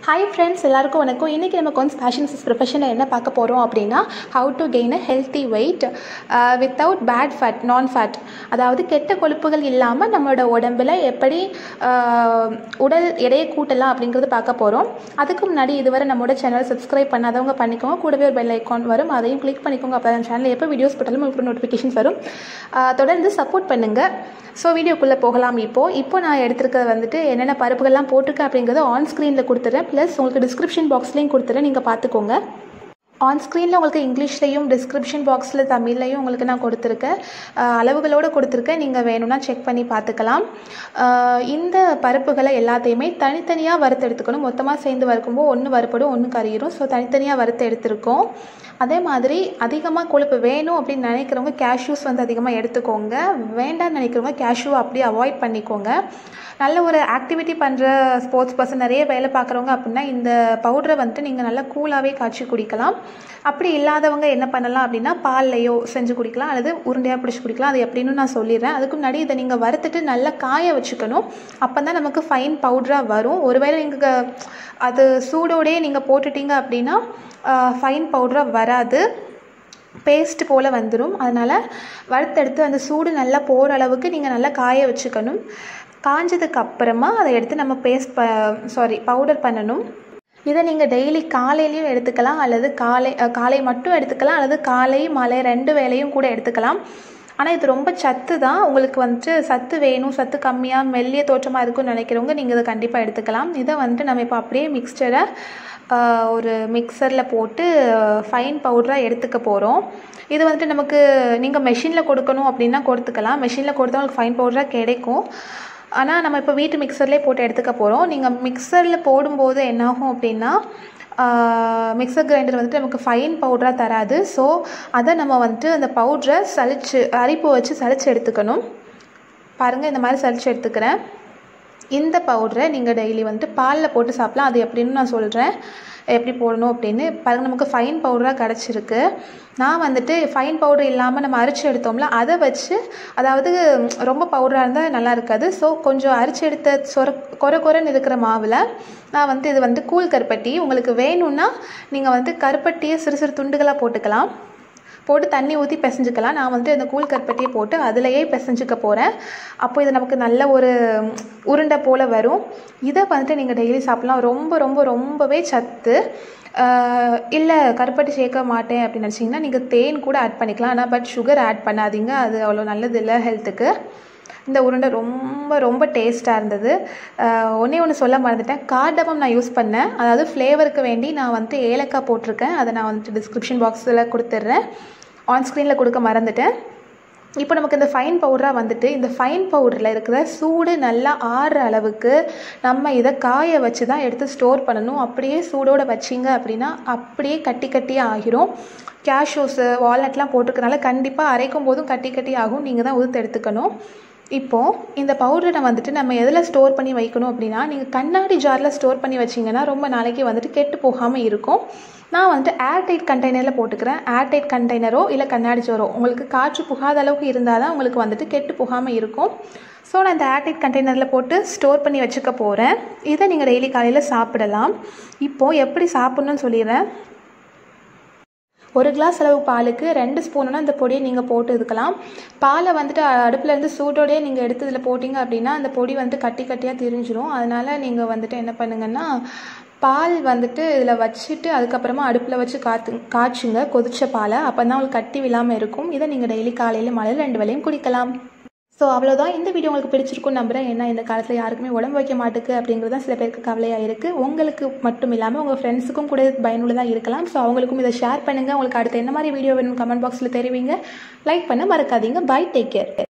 hi friends எல்லாருக்கும் வணக்கம் இன்றைக்கி நம்ம கொஞ்சம் ஃபேஷன் ப்ரொஃபஷனில் என்ன பார்க்க போகிறோம் அப்படின்னா how to gain a healthy weight without bad fat நான் ஃபேட் அதாவது கெட்ட கொழுப்புகள் இல்லாமல் நம்மளோட உடம்பில் எப்படி ஆஹ், உடல் எடையை கூட்டலாம் அப்படிங்கிறது பார்க்க போகிறோம் அதுக்கு முன்னாடி இதுவரை நம்மளோட சேனல் சப்ஸ்கிரைப் பண்ணாதவங்க பண்ணிக்கோங்க கூடவே ஒரு பெல் ஐக்கான் வரும் அதையும் கிளிக் பண்ணிக்கோங்க அப்போ அந்த சேனலில் எப்போ வீடியோஸ் போட்டாலும் உங்களுக்கு நோட்டிஃபிகேஷன்ஸ் வரும் ஆஹ், தொடர்ந்து சப்போர்ட் பண்ணுங்கள் ஸோ வீடியோக்குள்ளே போகலாம் இப்போது இப்போ நான் எடுத்திருக்கிறது வந்துட்டு என்னென்ன பருப்புகள்லாம் போட்டிருக்கேன் அப்படிங்கிறத ஆன் ஸ்க்ரீனில் கொடுத்துறேன் ப்ளஸ் உங்களுக்கு டிஸ்கிரிப்ஷன் பாக்ஸ்லேயும் கொடுத்துறேன் நீங்கள் பார்த்துக்கோங்க ஆன் ஸ்க்ரீனில் உங்களுக்கு இங்கிலீஷ்லையும் டிஸ்கிரிப்ஷன் பாக்ஸில் தமிழ்லையும் உங்களுக்கு நான் கொடுத்துருக்கேன் அஹ் அளவுகளோடு கொடுத்துருக்கேன் நீங்கள் வேணும்னா செக் பண்ணி பார்த்துக்கலாம் அஹ் இந்த பருப்புகளை எல்லாத்தையுமே தனித்தனியாக வறுத்து எடுத்துக்கணும் மொத்தமாக சேர்ந்து வறுக்கும்போது ஒன்று வறுப்படும் ஒன்று கறியிரும் ஸோ தனித்தனியாக வறுத்து எடுத்திருக்கோம் அதே மாதிரி அதிகமாக கொழுப்பு வேணும் அப்படின்னு நினைக்கிறவங்க கேஷ்யூஸ் வந்து அதிகமாக எடுத்துக்கோங்க வேண்டாம்னு நினைக்கிறவங்க கேஷ்யூ அப்படியே அவாய்ட் பண்ணிக்கோங்க நல்ல ஒரு ஆக்டிவிட்டி பண்ணுற ஸ்போர்ட்ஸ் பர்சன் நிறைய வேலை பார்க்குறவங்க அப்படின்னா இந்த பவுடரை வந்துட்டு நீங்கள் நல்லா கூலாகவே காய்ச்சி குடிக்கலாம் அப்படி இல்லாதவங்க என்ன பண்ணலாம் அப்படின்னா பால்லையோ செஞ்சு குடிக்கலாம் அல்லது உருண்டையாக பிடிச்சி குடிக்கலாம் அது எப்படின்னு நான் சொல்லிடுறேன் அதுக்கு முன்னாடி இதை நீங்கள் வறுத்துட்டு நல்லா காய வச்சுக்கணும் அப்போ தான் நமக்கு ஃபைன் பவுடராக வரும் ஒருவேளை நீங்கள் அது சூடோடையே நீங்கள் போட்டுட்டீங்க அப்படின்னா ஃபைன் பவுடராக வராது பேஸ்ட் போல் வந்துடும் அதனால் வறுத்தெடுத்து அந்த சூடு நல்லா போகிற அளவுக்கு நீங்கள் நல்லா காய வச்சுக்கணும் காஞ்சதுக்கு அப்புறமா அதை எடுத்து நம்ம பேஸ்ட் ப சாரி பவுடர் பண்ணணும் இதை நீங்கள் டெய்லி காலையிலையும் எடுத்துக்கலாம் அல்லது காலை அஹ், காலை மட்டும் எடுத்துக்கலாம் அல்லது காலை மாலை ரெண்டு வேளையும் கூட எடுத்துக்கலாம் ஆனால் இது ரொம்ப சத்து தான் உங்களுக்கு வந்துட்டு சத்து வேணும் சத்து கம்மியாக மெல்லிய தோற்றமாக இருக்கும்னு நினைக்கிறவங்க நீங்கள் இதை கண்டிப்பாக எடுத்துக்கலாம் இதை வந்துட்டு நம்ம இப்போ அப்படியே மிக்ஸ்டரை ஒரு மிக்சரில் போட்டு ஃபைன் பவுடராக எடுத்துக்க போகிறோம் இது வந்துட்டு நமக்கு நீங்கள் மெஷினில் கொடுக்கணும் அப்படின்னா கொடுத்துக்கலாம் மெஷினில் கொடுத்தா உங்களுக்கு ஃபைன் பவுடராக கிடைக்கும் ஆனால் நம்ம இப்போ வீட்டு மிக்சர்லேயே போட்டு எடுத்துக்க போகிறோம் நீங்கள் மிக்சரில் போடும்போது என்னாகும் அப்படின்னா மிக்சர் கிரைண்டர் வந்துட்டு நமக்கு ஃபைன் பவுடராக தராது ஸோ அதை நம்ம வந்துட்டு அந்த பவுட்ரை சலிச்சு அரிப்பு வச்சு சலிச்சு எடுத்துக்கணும் பாருங்கள் இந்த மாதிரி சலிச்சு எடுத்துக்கிறேன் இந்த பவுடரை நீங்கள் டெய்லி வந்துட்டு பாலில் போட்டு சாப்பிடலாம் அது எப்படின்னு நான் சொல்கிறேன் எப்படி போடணும் அப்படின்னு பாருங்கள் நமக்கு ஃபைன் பவுடராக கிடச்சிருக்கு நான் வந்துட்டு ஃபைன் பவுடர் இல்லாமல் நம்ம அரிச்சு எடுத்தோம்ல அதை வச்சு அதாவது ம், ரொம்ப பவுடராக இருந்தால் நல்லா இருக்காது ஸோ கொஞ்சம் அரிச்சு எடுத்த சொர கொர கொரன்னு இருக்கிற மாவில் நான் வந்து இது வந்து கூழ் கருப்பட்டி உங்களுக்கு வேணும்னா நீங்கள் வந்து கருப்பட்டியை சிறு சிறு துண்டுகளாக போட்டுக்கலாம் போட்டு தண்ணி ஊற்றி பிசைஞ்சுக்கலாம் நான் வந்து அந்த கூழ் கருப்பட்டியை போட்டு அதிலையே பிசைஞ்சுக்க போகிறேன் அப்போ இது நமக்கு நல்ல ஒரு ம், உருண்டை போல் வரும் இதை வந்துட்டு நீங்கள் டெய்லி சாப்பிட்லாம் ரொம்ப ரொம்ப ரொம்பவே சத்து இல்லை கருப்பட்டி சேர்க்க மாட்டேன் அப்படின்னு நினச்சிங்கன்னா நீங்கள் தேன் கூட ஆட் பண்ணிக்கலாம் ஆனால் பட் சுகர் ஆட் பண்ணாதீங்க அது அவ்வளோ நல்லது இல்லை ஹெல்த்துக்கு இந்த உருண்டை ரொம்ப ரொம்ப டேஸ்ட்டாக இருந்தது அஹ் ஒண்ணே ஒன்று சொல்ல மறந்துட்டேன் கார்டமம் நான் யூஸ் பண்ணேன் அதாவது ஃப்ளேவருக்கு வேண்டி நான் வந்துட்டு ஏலக்காய் போட்டிருக்கேன் அதை நான் வந்துட்டு டிஸ்கிரிப்ஷன் பாக்ஸில் கொடுத்துட்றேன் ஆன் ஸ்க்ரீனில் கொடுக்க மறந்துட்டேன் இப்போ நமக்கு இந்த ஃபைன் பவுடராக வந்துட்டு இந்த ஃபைன் பவுடரில் இருக்கிற சூடு நல்லா ஆறுற அளவுக்கு நம்ம இதை காய வச்சு தான் எடுத்து ஸ்டோர் பண்ணணும் அப்படியே சூடோடு வச்சிங்க அப்படின்னா அப்படியே கட்டி கட்டியாக ஆகிரும் கேஷ்யூஸு வால்நட்லாம் போட்டிருக்கனால கண்டிப்பாக அரைக்கும் போதும் கட்டி கட்டி ஆகும் நீங்கள் தான் உதுத்து எடுத்துக்கணும் இப்போது இந்த பவுடரை வந்துட்டு நம்ம எதில் ஸ்டோர் பண்ணி வைக்கணும் அப்படின்னா நீங்கள் கண்ணாடி ஜாரில் ஸ்டோர் பண்ணி வச்சிங்கன்னா ரொம்ப நாளைக்கு வந்துட்டு கெட்டு போகாமல் இருக்கும் நான் வந்துட்டு ஏர்டைட் கண்டெய்னரில் போட்டுக்கிறேன் ஏர்டைட் கண்டெய்னரோ இல்லை கண்ணாடி ஜோரோ உங்களுக்கு காற்று புகாத அளவுக்கு இருந்தால் தான் உங்களுக்கு வந்துட்டு கெட்டு போகாமல் இருக்கும் ஸோ நான் இந்த ஏர்டைட் கண்டெய்னரில் போட்டு ஸ்டோர் பண்ணி வச்சுக்க போகிறேன் இதை நீங்கள் டெய்லி காலையில் சாப்பிடலாம் இப்போது எப்படி சாப்பிட்ணுன்னு சொல்லிடுறேன் ஒரு கிளாஸ் அளவு பாலுக்கு ரெண்டு ஸ்பூனுனா இந்த பொடியை நீங்கள் போட்டு இதுக்கலாம் பாலை வந்துட்டு அடுப்பில் இருந்து சூட்டோடயே நீங்கள் எடுத்து இதில் போட்டிங்க அப்படின்னா அந்த பொடி வந்துட்டு கட்டி கட்டியாக திரிஞ்சிரும் அதனால் நீங்கள் வந்துட்டு என்ன பண்ணுங்கன்னா பால் வந்துட்டு இதில் வச்சுட்டு அதுக்கப்புறமா அடுப்பில் வச்சு காத்து காய்ச்சுங்க கொதிச்ச பாலை அப்போ தான் உங்களுக்கு கட்டி விழாமல் இருக்கும் இதை நீங்கள் டெய்லி காலையில் மழையில் ரெண்டு வேளையும் குடிக்கலாம் ஸோ அவ்வளோதான் இந்த வீடியோ உங்களுக்கு பிடிச்சிருக்கும்னு நம்புறேன் ஏன்னா இந்த காலத்தில் யாருக்குமே உடம்பு வைக்க மாட்டுக்கு அப்படிங்கிறது தான் சில பேருக்கு கவலையாக இருக்குது உங்களுக்கு மட்டும் இல்லாமல் உங்கள் ஃப்ரெண்ட்ஸுக்கும் கூட இது பயனுள்ளதாக இருக்கலாம் ஸோ அவங்களுக்கும் இதை ஷேர் பண்ணுங்கள் உங்களுக்கு அடுத்து என்ன மாதிரி வீடியோ வேணும் கமெண்ட் பாக்ஸில் தெரிவிங்க லைக் பண்ண மறக்காதீங்க பை டேக் கேர்